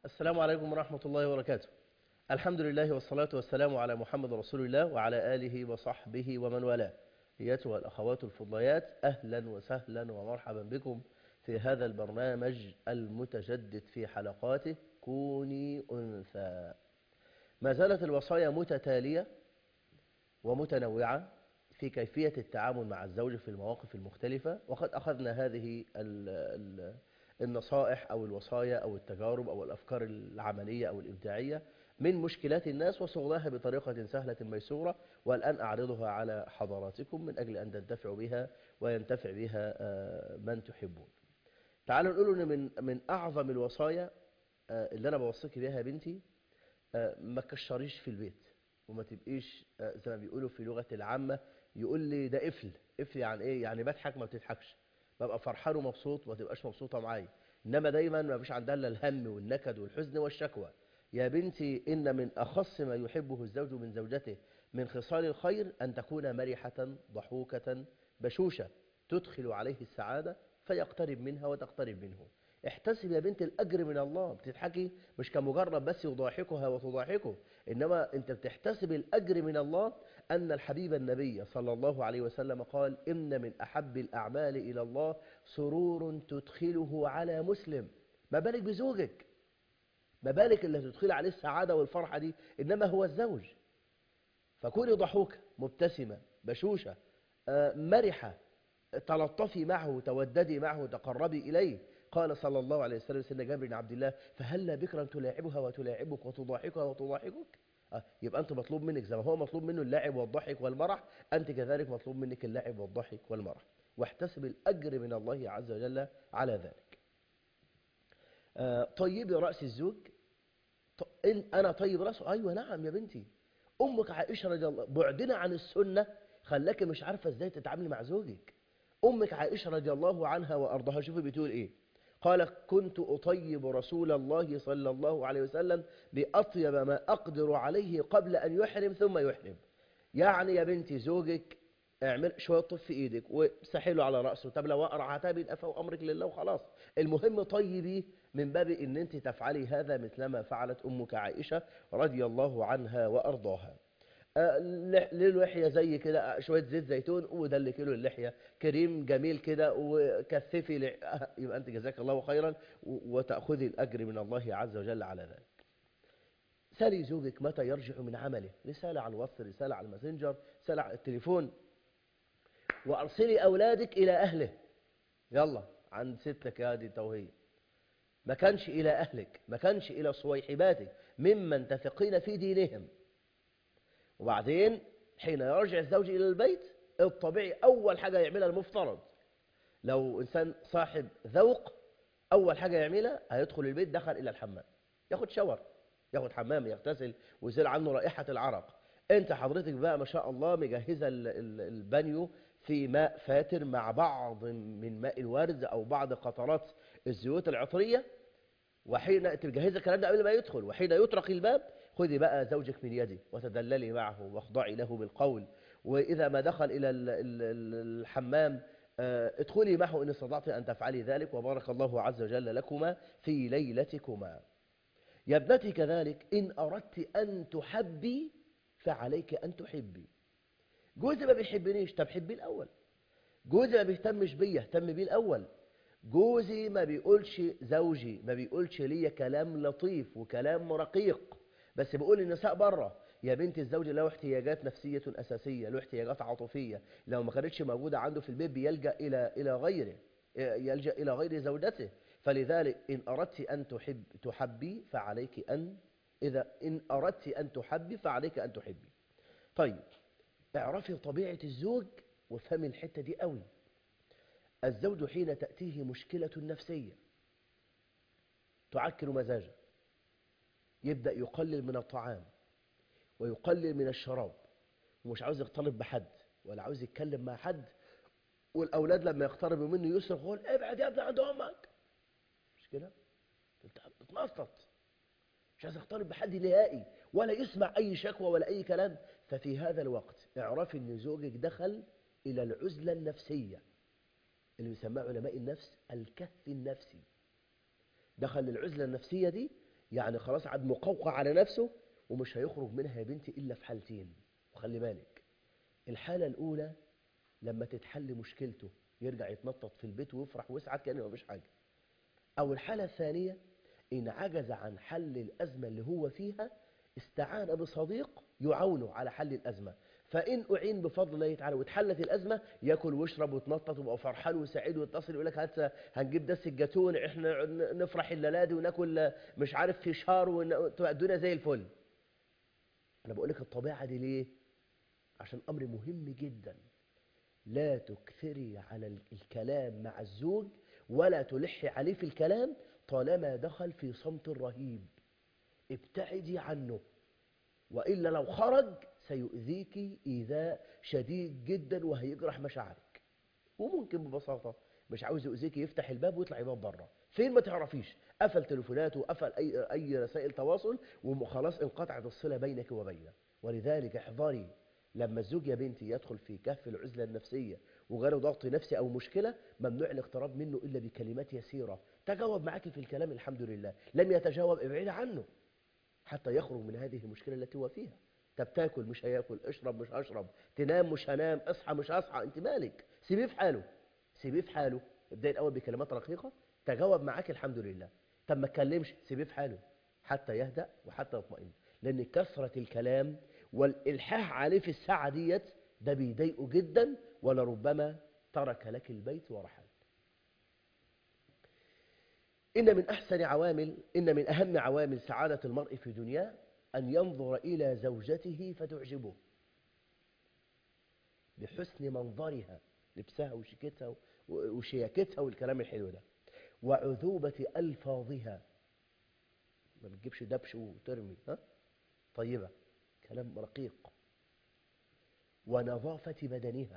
السلام عليكم ورحمة الله وبركاته الحمد لله والصلاة والسلام على محمد رسول الله وعلى آله وصحبه ومن والاه أيتها الأخوات الفضليات أهلا وسهلا ومرحبا بكم في هذا البرنامج المتجدد في حلقاته كوني أنثى ما زالت الوصايا متتالية ومتنوعة في كيفية التعامل مع الزوج في المواقف المختلفة وقد أخذنا هذه ال ال النصائح أو الوصايا أو التجارب أو الأفكار العملية أو الإبداعية من مشكلات الناس وصغناها بطريقة سهلة ميسورة والآن أعرضها على حضراتكم من أجل أن تنتفعوا بها وينتفع بها من تحبون تعالوا نقول إن من من أعظم الوصايا اللي أنا بوصيك بها يا بنتي ما تكشريش في البيت وما تبقيش زي ما بيقولوا في لغة العامة يقول لي ده قفل قفل يعني إيه يعني بضحك ما بتضحكش ببقى فرحان ومبسوط وما تبقاش مبسوطة معايا إنما دايما ما فيش عندها إلا الهم والنكد والحزن والشكوى يا بنتي إن من أخص ما يحبه الزوج من زوجته من خصال الخير أن تكون مرحة ضحوكة بشوشة تدخل عليه السعادة فيقترب منها وتقترب منه احتسب يا بنت الأجر من الله بتضحكي مش كمجرد بس يضاحكها وتضاحكه إنما أنت بتحتسب الأجر من الله أن الحبيب النبي صلى الله عليه وسلم قال إن من أحب الأعمال إلى الله سرور تدخله على مسلم ما بالك بزوجك ما بالك اللي تدخل عليه السعادة والفرحة دي إنما هو الزوج فكوني ضحوكة مبتسمة بشوشة مرحة تلطفي معه توددي معه تقربي إليه قال صلى الله عليه وسلم سيدنا جابر بن عبد الله فهلا بكرا تلاعبها وتلاعبك وتضاحكها وتضاحكك يبقى أنت مطلوب منك زي ما هو مطلوب منه اللعب والضحك والمرح أنت كذلك مطلوب منك اللعب والضحك والمرح واحتسب الأجر من الله عز وجل على ذلك طيبي رأس الزوج إن أنا طيب رأسه أيوة نعم يا بنتي أمك عائشة رضي الله بعدنا عن السنة خلاك مش عارفة إزاي تتعاملي مع زوجك أمك عائشة رضي الله عنها وأرضها شوفي بتقول إيه قال كنت أطيب رسول الله صلى الله عليه وسلم بأطيب ما أقدر عليه قبل أن يحرم ثم يحرم يعني يا بنتي زوجك اعمل شوية طف في ايدك وسحله على رأسه طب لو أقرع هتابي الأفا وأمرك لله وخلاص المهم طيبي من باب ان انت تفعلي هذا مثلما فعلت أمك عائشة رضي الله عنها وأرضاها للوحية زي كده شوية زيت زيتون ودلكي له اللحية كريم جميل كده وكثفي لح... يبقى أنت جزاك الله خيرا وتأخذي الأجر من الله عز وجل على ذلك سالي زوجك متى يرجع من عمله رسالة على الواتس رسالة على الماسنجر رسالة على التليفون وأرسلي أولادك إلى أهله يلا عند ستك يا دي توهية ما كانش إلى أهلك ما كانش إلى صويحباتك ممن تثقين في دينهم وبعدين حين يرجع الزوج إلى البيت الطبيعي أول حاجة يعملها المفترض لو إنسان صاحب ذوق أول حاجة يعملها هيدخل البيت دخل إلى الحمام ياخد شاور ياخد حمام يغتسل ويزيل عنه رائحة العرق أنت حضرتك بقى ما شاء الله مجهزة البانيو في ماء فاتر مع بعض من ماء الورد أو بعض قطرات الزيوت العطرية وحين تجهز الكلام ده قبل ما يدخل وحين يطرق الباب خذي بقى زوجك من يدي وتدللي معه واخضعي له بالقول وإذا ما دخل إلى الحمام ادخلي معه إن استطعت أن تفعلي ذلك وبارك الله عز وجل لكما في ليلتكما يا ابنتي كذلك إن أردت أن تحبي فعليك أن تحبي جوزي ما بيحبنيش طب حبي الأول جوزي ما بيهتمش بيا اهتم بيه الأول جوزي ما بيقولش زوجي ما بيقولش ليا كلام لطيف وكلام رقيق بس بقول النساء بره يا بنت الزوج له احتياجات نفسية أساسية له احتياجات عاطفية لو ما كانتش موجودة عنده في البيت بيلجأ إلى إلى غيره يلجأ إلى غير زوجته فلذلك إن أردت أن تحب تحبي فعليك أن إذا إن أردت أن تحبي فعليك أن تحبي طيب اعرفي طبيعة الزوج وافهمي الحتة دي قوي الزوج حين تأتيه مشكلة نفسية تعكر مزاجه يبدأ يقلل من الطعام ويقلل من الشراب ومش عاوز يختلط بحد ولا عاوز يتكلم مع حد والأولاد لما يقتربوا منه يصرخ يقول ابعد يا ابني عند أمك مش كده؟ انت بتتنطط مش عايز يختلط بحد نهائي ولا يسمع أي شكوى ولا أي كلام ففي هذا الوقت اعرفي أن زوجك دخل إلى العزلة النفسية اللي بيسموها علماء النفس الكهف النفسي دخل العزلة النفسية دي يعني خلاص عاد مقوقع على نفسه ومش هيخرج منها يا بنتي إلا في حالتين وخلي بالك الحالة الأولى لما تتحل مشكلته يرجع يتنطط في البيت ويفرح ويسعد كأنه مفيش حاجة أو الحالة الثانية إن عجز عن حل الأزمة اللي هو فيها استعان بصديق يعاونه على حل الأزمة فإن أعين بفضل الله تعالى واتحلت الأزمة ياكل ويشرب ويتنطط ويبقى فرحان وسعيد ويتصل يقول لك هات هنجيب دس الجاتون احنا نفرح الليلة دي وناكل مش عارف فشار وتبقى الدنيا زي الفل أنا بقول لك الطبيعة دي ليه؟ عشان أمر مهم جدا لا تكثري على الكلام مع الزوج ولا تلحي عليه في الكلام طالما دخل في صمت رهيب ابتعدي عنه وإلا لو خرج سيؤذيك إيذاء شديد جدا وهيجرح مشاعرك وممكن ببساطة مش عاوز يؤذيك يفتح الباب ويطلع يباب بره فين ما تعرفيش قفل تليفوناته وقفل أي, أي رسائل تواصل وخلاص انقطعت الصلة بينك وبينه ولذلك احذري لما الزوج يا بنتي يدخل في كهف العزلة النفسية وجاله ضغط نفسي أو مشكلة ممنوع الاقتراب منه إلا بكلمات يسيرة تجاوب معك في الكلام الحمد لله لم يتجاوب ابعد عنه حتى يخرج من هذه المشكلة التي هو فيها طب تاكل مش هياكل اشرب مش هشرب تنام مش هنام اصحى مش هصحى انت مالك سيبيه في حاله سيبيه في حاله ابدأ الأول بكلمات رقيقة تجاوب معاك الحمد لله طب ما تكلمش سيبيه في حاله حتى يهدأ وحتى يطمئن لأن كثرة الكلام والإلحاح عليه في الساعة ديت ده بيضايقه جدا ولربما ترك لك البيت ورحل إن من أحسن عوامل إن من أهم عوامل سعادة المرء في دنياه أن ينظر إلى زوجته فتعجبه بحسن منظرها لبسها وشيكتها وشياكتها والكلام الحلو ده وعذوبة ألفاظها ما بتجيبش دبش وترمي ها طيبة كلام رقيق ونظافة بدنها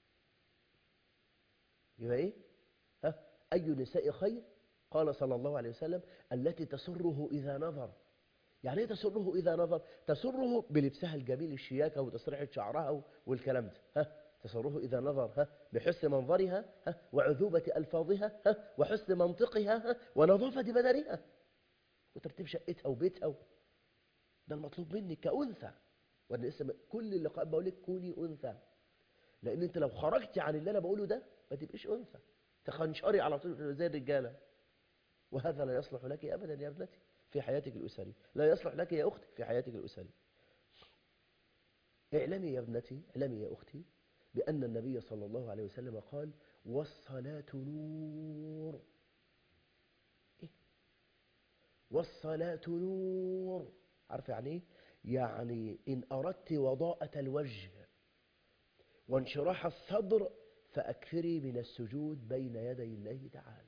يبقى ايه ها أي نساء خير قال صلى الله عليه وسلم التي تسره إذا نظر يعني ايه تسره إذا نظر تسره بلبسها الجميل الشياكة وتسريحة شعرها والكلام ده ها تسره إذا نظر ها بحسن منظرها ها وعذوبة ألفاظها ها وحسن منطقها ها ونظافة بدنها وترتيب شقتها وبيتها ده المطلوب منك كأنثى وانا لسه كل اللقاء بقول لك كوني أنثى لأن أنت لو خرجتي عن اللي أنا بقوله ده ما تبقيش أنثى تخنشري على طول زي الرجالة وهذا لا يصلح لك أبدا يا ابنتي في حياتك الأسرية لا يصلح لك يا أختي في حياتك الأسرية اعلمي يا ابنتي اعلمي يا أختي بأن النبي صلى الله عليه وسلم قال والصلاة نور إيه؟ والصلاة نور عارف يعني ايه يعني إن أردت وضاءة الوجه وانشراح الصدر فأكثري من السجود بين يدي الله تعالى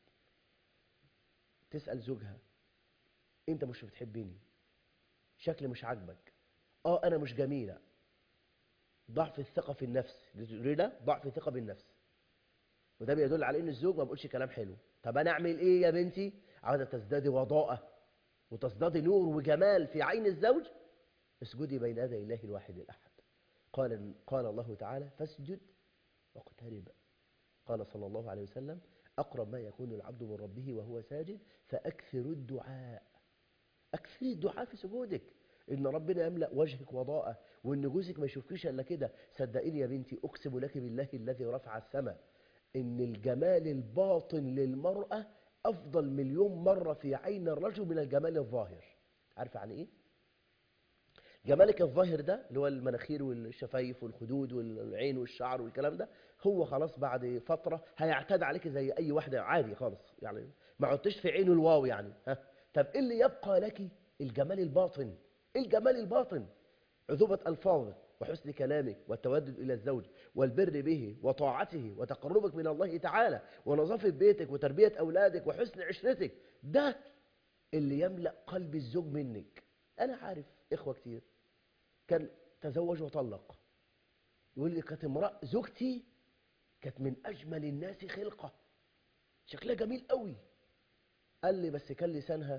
تسأل زوجها انت مش بتحبني شكلي مش عاجبك اه انا مش جميلة ضعف الثقة في النفس ده ضعف الثقة بالنفس وده بيدل على ان الزوج ما بيقولش كلام حلو طب انا اعمل ايه يا بنتي عاوزة تزدادي وضاءة وتزدادي نور وجمال في عين الزوج اسجدي بين يدي الله الواحد الأحد قال, قال الله تعالى فاسجد واقترب قال صلى الله عليه وسلم أقرب ما يكون العبد من ربه وهو ساجد فأكثر الدعاء أكثر الدعاء في سجودك إن ربنا يملأ وجهك وضاءه وإن جوزك ما يشوفكيش إلا كده صدقيني يا بنتي أقسم لك بالله الذي رفع السماء إن الجمال الباطن للمرأة أفضل مليون مرة في عين الرجل من الجمال الظاهر عارفة عن إيه؟ جمالك الظاهر ده اللي هو المناخير والشفايف والخدود والعين والشعر والكلام ده هو خلاص بعد فترة هيعتاد عليك زي أي واحدة عادي خالص يعني ما عدتش في عينه الواو يعني ها طب إيه اللي يبقى لك الجمال الباطن الجمال الباطن عذوبة ألفاظك وحسن كلامك والتودد إلى الزوج والبر به وطاعته وتقربك من الله تعالى ونظافة بيتك وتربية أولادك وحسن عشرتك ده اللي يملأ قلب الزوج منك أنا عارف إخوة كتير كان تزوج وطلق يقول لي كانت امرأة زوجتي كانت من أجمل الناس خلقة شكلها جميل قوي قال لي بس كان لسانها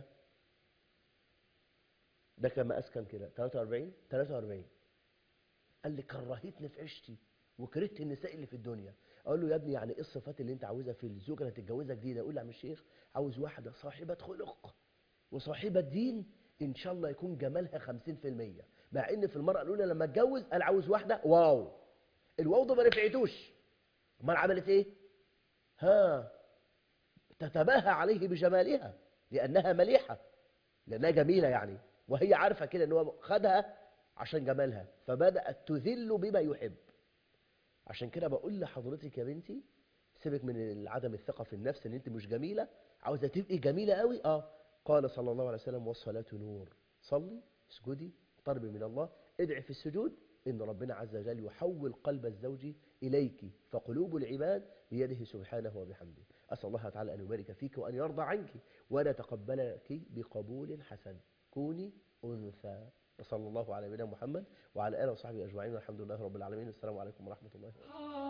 ده كان مقاس كام كده 43 43 قال لي كرهتني في عيشتي وكرهت النساء اللي في الدنيا اقول له يا ابني يعني ايه الصفات اللي انت عاوزها في الزوجه اللي هتتجوزها جديده يقول لي يا عم الشيخ عاوز واحده صاحبه خلق وصاحبة دين إن شاء الله يكون جمالها 50% مع إن في المرأة الأولى لما اتجوز قال عاوز واحدة واو الواو ده ما نفعتوش امال عملت إيه؟ ها تتباهى عليه بجمالها لأنها مليحة لأنها جميلة يعني وهي عارفة كده إن هو خدها عشان جمالها فبدأت تذل بما يحب عشان كده بقول لحضرتك يا بنتي سيبك من عدم الثقة في النفس ان انت مش جميلة عاوزة تبقي جميلة قوي اه قال صلى الله عليه وسلم والصلاة نور صلي اسجدي اقتربي من الله ادعي في السجود ان ربنا عز وجل يحول قلب الزوج اليك فقلوب العباد بيده سبحانه وبحمده اسال الله تعالى ان يبارك فيك وان يرضى عنك وان يتقبلك بقبول حسن كوني انثى وصلى الله على نبينا محمد وعلى اله وصحبه اجمعين والحمد لله رب العالمين السلام عليكم ورحمه الله وبركاته